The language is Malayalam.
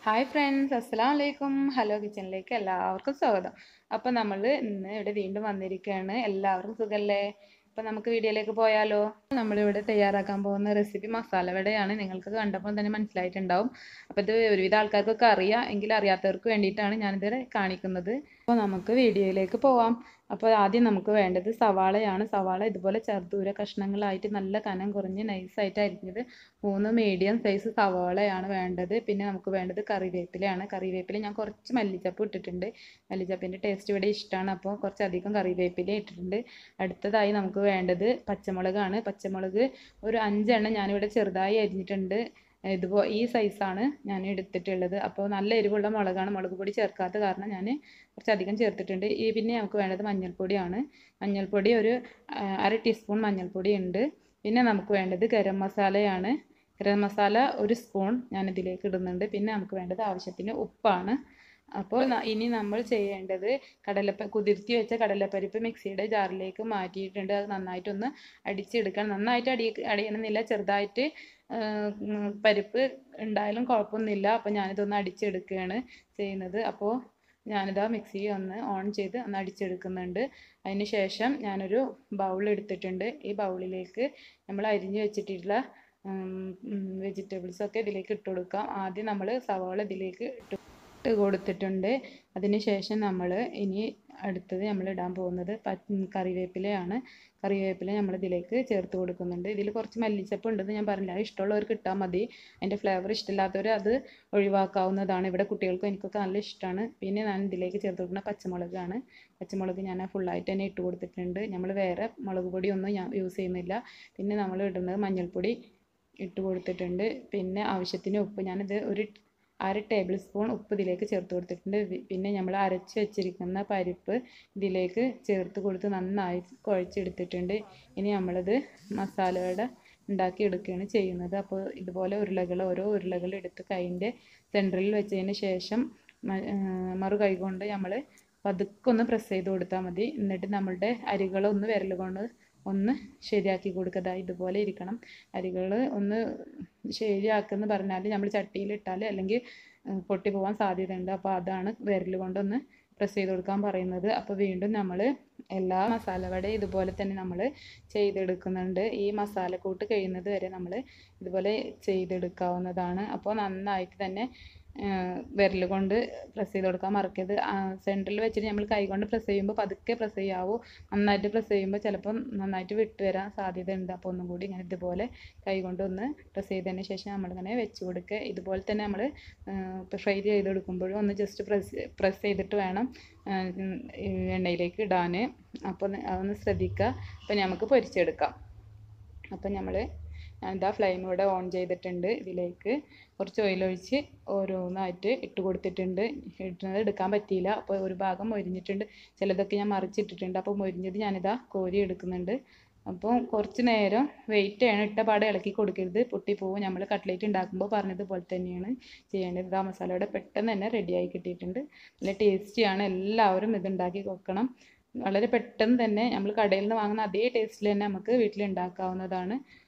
ഹായ് ഫ്രണ്ട്സ് അസ്സലാം വലൈക്കും ഹലോ കിച്ചണിലേക്ക് എല്ലാവർക്കും സ്വാഗതം അപ്പോൾ നമ്മൾ ഇന്ന് ഇവിടെ വീണ്ടും വന്നിരിക്കുകയാണ് എല്ലാവർക്കും സുഖല്ലേ അപ്പോൾ നമുക്ക് വീഡിയോയിലേക്ക് പോയാലോ നമ്മളിവിടെ തയ്യാറാക്കാൻ പോകുന്ന റെസിപ്പി മസാല വടയാണ് നിങ്ങൾക്ക് കണ്ടപ്പോൾ തന്നെ മനസ്സിലായിട്ടുണ്ടാവും അപ്പോൾ ഇത് ഒരുവിധ ആൾക്കാർക്കൊക്കെ അറിയാം എങ്കിലും അറിയാത്തവർക്ക് വേണ്ടിയിട്ടാണ് ഞാനിത് കാണിക്കുന്നത് അപ്പോൾ നമുക്ക് വീഡിയോയിലേക്ക് പോവാം അപ്പോൾ ആദ്യം നമുക്ക് വേണ്ടത് സവാളയാണ് സവാള ഇതുപോലെ ചെറുദൂര കഷ്ണങ്ങളായിട്ട് നല്ല കനം കുറഞ്ഞ് നൈസായിട്ട് അരിഞ്ഞത് മൂന്ന് മീഡിയം സൈസ് സവാളയാണ് വേണ്ടത് പിന്നെ നമുക്ക് വേണ്ടത് കറിവേപ്പിലയാണ് കറിവേപ്പില ഞാൻ കുറച്ച് മല്ലിച്ചപ്പ് ഇട്ടിട്ടുണ്ട് മല്ലിച്ചപ്പിൻ്റെ ടേസ്റ്റ് ഇവിടെ ഇഷ്ടമാണ് അപ്പോൾ കുറച്ചധികം കറിവേപ്പില ഇട്ടിട്ടുണ്ട് അടുത്തതായി നമുക്ക് വേണ്ടത് പച്ചമുളകാണ് പച്ചമുളക് ഒരു അഞ്ചെണ്ണം ഞാനിവിടെ ചെറുതായി അരിഞ്ഞിട്ടുണ്ട് ഇതുപോ ഈ സൈസാണ് ഞാൻ എടുത്തിട്ടുള്ളത് അപ്പോൾ നല്ല എരിവുള്ള മുളകാണ് മുളക് പൊടി ചേർക്കാത്ത കാരണം ഞാൻ കുറച്ചധികം ചേർത്തിട്ടുണ്ട് ഈ പിന്നെ നമുക്ക് വേണ്ടത് മഞ്ഞൾപ്പൊടിയാണ് മഞ്ഞൾപ്പൊടി ഒരു അര ടീസ്പൂൺ മഞ്ഞൾപ്പൊടി ഉണ്ട് പിന്നെ നമുക്ക് വേണ്ടത് ഗരം മസാലയാണ് ഗരം മസാല ഒരു സ്പൂൺ ഞാൻ ഇതിലേക്ക് ഇടുന്നുണ്ട് പിന്നെ നമുക്ക് വേണ്ടത് ആവശ്യത്തിന് ഉപ്പാണ് അപ്പോൾ ഇനി നമ്മൾ ചെയ്യേണ്ടത് കടലപ്പ കുതിർത്തി വെച്ച കടലപ്പരിപ്പ് മിക്സിയുടെ ജാറിലേക്ക് മാറ്റിയിട്ടുണ്ട് അത് നന്നായിട്ടൊന്ന് അടിച്ചെടുക്കണം നന്നായിട്ട് അടി അടിയണമെന്നില്ല ചെറുതായിട്ട് പരിപ്പ് ഉണ്ടായാലും കുഴപ്പമൊന്നുമില്ല അപ്പോൾ ഞാനിതൊന്ന് അടിച്ചെടുക്കുകയാണ് ചെയ്യുന്നത് അപ്പോൾ ഞാനിതാ മിക്സി ഒന്ന് ഓൺ ചെയ്ത് ഒന്ന് അടിച്ചെടുക്കുന്നുണ്ട് അതിന് ശേഷം ഞാനൊരു ബൗൾ എടുത്തിട്ടുണ്ട് ഈ ബൗളിലേക്ക് നമ്മൾ അരിഞ്ഞ് വെച്ചിട്ടുള്ള വെജിറ്റബിൾസൊക്കെ ഇതിലേക്ക് ഇട്ട് കൊടുക്കാം ആദ്യം നമ്മൾ സവാള ഇതിലേക്ക് ഇട്ട് ഇട്ട് കൊടുത്തിട്ടുണ്ട് അതിന് ശേഷം നമ്മൾ ഇനി അടുത്തത് നമ്മൾ ഇടാൻ പോകുന്നത് കറിവേപ്പിലയാണ് കറിവേപ്പില നമ്മൾ ഇതിലേക്ക് ചേർത്ത് കൊടുക്കുന്നുണ്ട് ഇതിൽ കുറച്ച് മല്ലിച്ചപ്പ് ഉണ്ടെന്ന് ഞാൻ പറഞ്ഞില്ല ഇഷ്ടമുള്ളവർക്ക് ഇട്ടാൽ മതി അതിൻ്റെ ഫ്ലേവർ ഇഷ്ടമില്ലാത്തവർ അത് ഒഴിവാക്കാവുന്നതാണ് ഇവിടെ കുട്ടികൾക്കും എനിക്കൊക്കെ നല്ല ഇഷ്ടമാണ് പിന്നെ ഞാൻ ഇതിലേക്ക് ചേർത്ത് കൊടുക്കുന്ന പച്ചമുളകാണ് പച്ചമുളക് ഞാൻ ഫുള്ളായിട്ട് തന്നെ ഇട്ട് കൊടുത്തിട്ടുണ്ട് നമ്മൾ വേറെ മുളക് പൊടിയൊന്നും ഞാൻ യൂസ് ചെയ്യുന്നില്ല പിന്നെ നമ്മൾ ഇടുന്നത് മഞ്ഞൾപ്പൊടി ഇട്ട് കൊടുത്തിട്ടുണ്ട് പിന്നെ ആവശ്യത്തിന് ഉപ്പ് ഞാനിത് ഒരു അര ടേബിൾ സ്പൂൺ ഉപ്പ് ഇതിലേക്ക് ചേർത്ത് കൊടുത്തിട്ടുണ്ട് പിന്നെ നമ്മൾ അരച്ച് വെച്ചിരിക്കുന്ന പരിപ്പ് ഇതിലേക്ക് ചേർത്ത് കൊടുത്ത് നന്നായി കുഴച്ചെടുത്തിട്ടുണ്ട് ഇനി നമ്മളിത് മസാലയുടെ ഉണ്ടാക്കി എടുക്കുകയാണ് ചെയ്യുന്നത് അപ്പോൾ ഇതുപോലെ ഉരുളകൾ ഓരോ ഉരുളകൾ എടുത്ത് കൈൻ്റെ സെൻറ്ററിൽ വെച്ചതിന് ശേഷം മറു കൈ കൊണ്ട് നമ്മൾ പതുക്കെ ഒന്ന് പ്രസ് ചെയ്ത് കൊടുത്താൽ മതി എന്നിട്ട് നമ്മളുടെ അരികളൊന്ന് വിരൽ കൊണ്ട് ഒന്ന് ശരിയാക്കി കൊടുക്കുക ഇതുപോലെ ഇരിക്കണം അരികൾ ഒന്ന് ശരിയാക്കുമെന്ന് പറഞ്ഞാൽ നമ്മൾ ചട്ടിയിലിട്ടാൽ അല്ലെങ്കിൽ പൊട്ടി പോകാൻ സാധ്യതയുണ്ട് അപ്പോൾ അതാണ് വിരൽ കൊണ്ടൊന്ന് പ്രസ് ചെയ്ത് കൊടുക്കാൻ പറയുന്നത് അപ്പോൾ വീണ്ടും നമ്മൾ എല്ലാ മസാലവട ഇതുപോലെ തന്നെ നമ്മൾ ചെയ്തെടുക്കുന്നുണ്ട് ഈ മസാലക്കൂട്ട് കഴിയുന്നത് വരെ നമ്മൾ ഇതുപോലെ ചെയ്തെടുക്കാവുന്നതാണ് അപ്പോൾ നന്നായിട്ട് തന്നെ വിരൽ കൊണ്ട് പ്രസ് ചെയ്ത് കൊടുക്കാൻ മറക്കരുത് സെൻറ്ററിൽ വെച്ചിട്ട് നമ്മൾ കൈ കൊണ്ട് പ്രസ് ചെയ്യുമ്പോൾ പതുക്കെ പ്രസ് ചെയ്യാവൂ നന്നായിട്ട് പ്രസ് ചെയ്യുമ്പോൾ ചിലപ്പം നന്നായിട്ട് വിട്ട് വരാൻ സാധ്യതയുണ്ട് അപ്പോൾ ഒന്നും കൂടി ഇങ്ങനെ ഇതുപോലെ കൈ കൊണ്ട് ഒന്ന് പ്രസ് ചെയ്തതിന് ശേഷം നമ്മളിങ്ങനെ വെച്ച് കൊടുക്കുക ഇതുപോലെ തന്നെ നമ്മൾ ഫ്രൈ ചെയ്തെടുക്കുമ്പോഴും ഒന്ന് ജസ്റ്റ് പ്രസ് പ്രസ് ചെയ്തിട്ട് വേണം എണ്ണയിലേക്ക് ഇടാൻ അപ്പോൾ അതൊന്ന് ശ്രദ്ധിക്കുക അപ്പോൾ നമുക്ക് പൊരിച്ചെടുക്കാം അപ്പോൾ നമ്മൾ ഞാനിതാ ഫ്ലെയിം ഇവിടെ ഓൺ ചെയ്തിട്ടുണ്ട് ഇതിലേക്ക് കുറച്ച് ഓയിലൊഴിച്ച് ഓരോന്നായിട്ട് ഇട്ട് കൊടുത്തിട്ടുണ്ട് ഇടുന്നത് എടുക്കാൻ പറ്റിയില്ല അപ്പോൾ ഒരു ഭാഗം മൊരിഞ്ഞിട്ടുണ്ട് ചിലതൊക്കെ ഞാൻ മറിച്ചിട്ടിട്ടുണ്ട് അപ്പോൾ മൊരിഞ്ഞത് ഞാനിതാ കോരി എടുക്കുന്നുണ്ട് അപ്പോൾ കുറച്ച് നേരം വെയിറ്റ് ചെയ്യണം ഇട്ട പാടെ ഇളക്കി കൊടുക്കരുത് പൊട്ടിപ്പോവും നമ്മൾ കട്ട്ലേറ്റ് ഉണ്ടാക്കുമ്പോൾ പറഞ്ഞതുപോലെ തന്നെയാണ് ചെയ്യേണ്ടത് ഇതാ മസാലയുടെ പെട്ടെന്ന് തന്നെ റെഡിയായി കിട്ടിയിട്ടുണ്ട് നല്ല ടേസ്റ്റിയാണ് എല്ലാവരും ഇത് ഉണ്ടാക്കി വെക്കണം വളരെ പെട്ടെന്ന് തന്നെ നമ്മൾ കടയിൽ നിന്ന് വാങ്ങുന്ന അതേ ടേസ്റ്റിൽ തന്നെ നമുക്ക് വീട്ടിൽ ഉണ്ടാക്കാവുന്നതാണ്